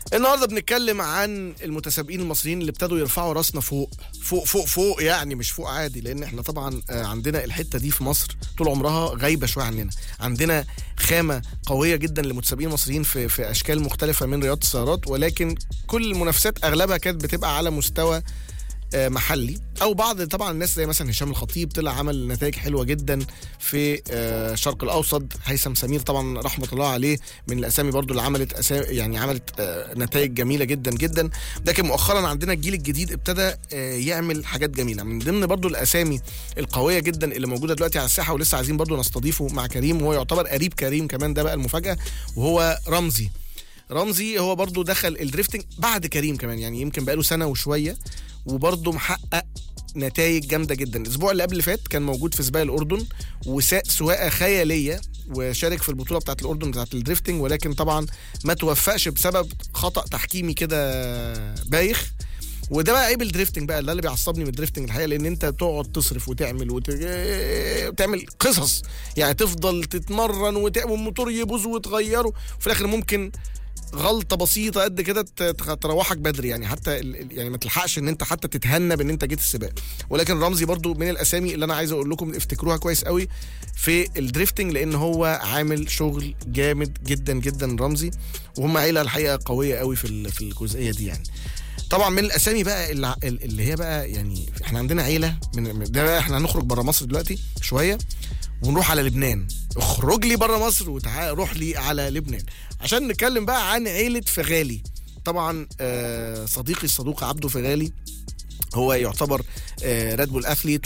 النهارده بنتكلم عن المتسابقين المصريين اللي ابتدوا يرفعوا راسنا فوق فوق فوق فوق يعني مش فوق عادي لان احنا طبعا آه، عندنا الحته دي في مصر طول عمرها غايبه شويه عننا عندنا خامه قويه جدا لمتسابقين مصريين في في اشكال مختلفه من رياضه السيارات ولكن كل المنافسات اغلبها كانت بتبقى على مستوى آه، محلي او بعض طبعا الناس زي مثلا هشام الخطيب طلع عمل نتائج حلوه جدا في آه، الشرق الاوسط هيثم سمير طبعا رحمه الله عليه من الاسامي برضو اللي عملت أسا... يعني عملت آه، نتائج جميله جدا جدا لكن مؤخرا عندنا الجيل الجديد ابتدى آه، يعمل حاجات جميله من ضمن برضو الاسامي القويه جدا اللي موجوده دلوقتي على الساحه ولسه عايزين برضو نستضيفه مع كريم وهو يعتبر قريب كريم كمان ده بقى المفاجاه وهو رمزي رمزي هو برضو دخل الدريفتنج بعد كريم كمان يعني يمكن بقاله سنه وشويه وبرضه محقق نتائج جامده جدا الاسبوع اللي قبل اللي فات كان موجود في سباق الاردن وساق سواقه خياليه وشارك في البطوله بتاعت الاردن بتاعت الدريفتنج ولكن طبعا ما توفقش بسبب خطا تحكيمي كده بايخ وده بقى عيب الدريفتنج بقى ده اللي بيعصبني من الدريفتنج الحقيقه لان انت تقعد تصرف وتعمل وت... وتعمل قصص يعني تفضل تتمرن وت... والموتور يبوظ وتغيره وفي الاخر ممكن غلطه بسيطه قد كده ت- تخ- تروحك بدري يعني حتى ال- ال- يعني ما تلحقش ان انت حتى تتهنى بان انت جيت السباق ولكن رمزي برضو من الاسامي اللي انا عايز اقول لكم افتكروها كويس قوي في الدريفتنج لان هو عامل شغل جامد جدا جدا رمزي وهم عيله الحقيقه قويه قوي في ال- في الجزئيه دي يعني طبعا من الاسامي بقى اللي, اللي هي بقى يعني احنا عندنا عيله من من- ده بقى احنا هنخرج بره مصر دلوقتي شويه ونروح على لبنان اخرج لي بره مصر وتعال روح لي على لبنان عشان نتكلم بقى عن عيله فغالي طبعا آه، صديقي الصدوق عبده فغالي هو يعتبر ريد بول اثليت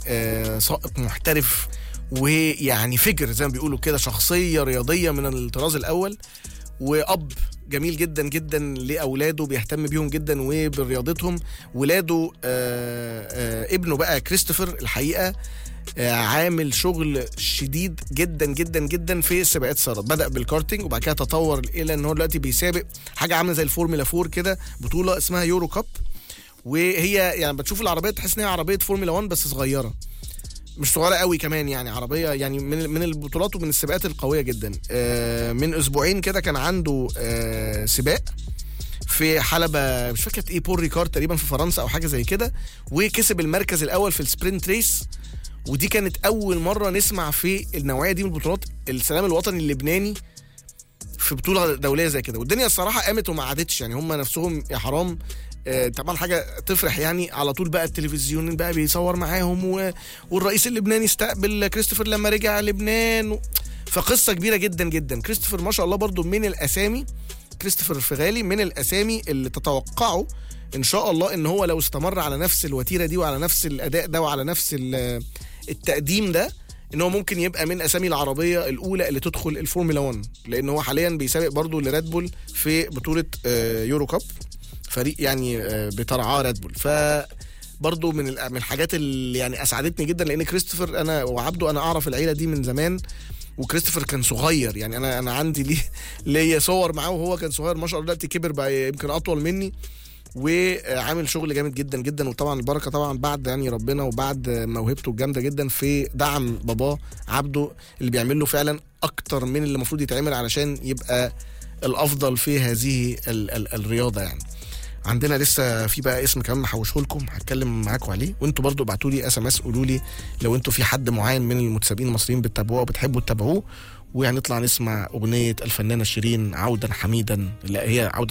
وسائق محترف ويعني فجر زي ما بيقولوا كده شخصيه رياضيه من الطراز الاول واب جميل جدا جدا لاولاده بيهتم بيهم جدا وبرياضتهم ولاده آه، آه، ابنه بقى كريستوفر الحقيقه آه، عامل شغل شديد جدا جدا جدا في سباقات السيارات بدا بالكارتينج وبعد كده تطور الى ان هو دلوقتي بيسابق حاجه عامله زي الفورمولا 4 كده بطوله اسمها يورو كاب وهي يعني بتشوف العربيه تحس ان هي عربيه فورمولا 1 بس صغيره مش صغيره قوي كمان يعني عربيه يعني من من البطولات ومن السباقات القويه جدا آه، من اسبوعين كده كان عنده آه، سباق في حلبة مش فاكر ايه بول ريكارد تقريبا في فرنسا او حاجه زي كده وكسب المركز الاول في السبرنت ريس ودي كانت اول مره نسمع في النوعيه دي من البطولات السلام الوطني اللبناني في بطوله دوليه زي كده والدنيا الصراحه قامت وما عادتش يعني هم نفسهم يا حرام آه، طبعا حاجه تفرح يعني على طول بقى التلفزيون بقى بيصور معاهم و... والرئيس اللبناني استقبل كريستوفر لما رجع لبنان و... فقصه كبيره جدا جدا كريستوفر ما شاء الله برضو من الاسامي كريستوفر الفغالي من الاسامي اللي تتوقعوا ان شاء الله ان هو لو استمر على نفس الوتيره دي وعلى نفس الاداء ده وعلى نفس ال- التقديم ده ان هو ممكن يبقى من اسامي العربيه الاولى اللي تدخل الفورمولا 1 لان هو حاليا بيسابق برضو لريد بول في بطوله آه، يورو كاب فريق يعني آه، بترعاه ريد بول ف برضو من ال- من الحاجات اللي يعني اسعدتني جدا لان كريستوفر انا وعبده انا اعرف العيله دي من زمان وكريستوفر كان صغير يعني انا انا عندي ليه ليا صور معاه وهو كان صغير ما شاء الله دلوقتي كبر بقى يمكن اطول مني وعامل شغل جامد جدا جدا وطبعا البركه طبعا بعد يعني ربنا وبعد موهبته الجامده جدا في دعم باباه عبده اللي بيعمل له فعلا اكتر من اللي المفروض يتعمل علشان يبقى الافضل في هذه ال ال الرياضه يعني عندنا لسه في بقى اسم كمان محوشه لكم هتكلم معاكم عليه وانتوا برضو ابعتوا لي اس ام اس قولوا لي لو انتوا في حد معين من المتسابقين المصريين بتتابعوه وبتحبوا تتابعوه وهنطلع نسمع اغنيه الفنانه شيرين عودا حميدا لا هي عودا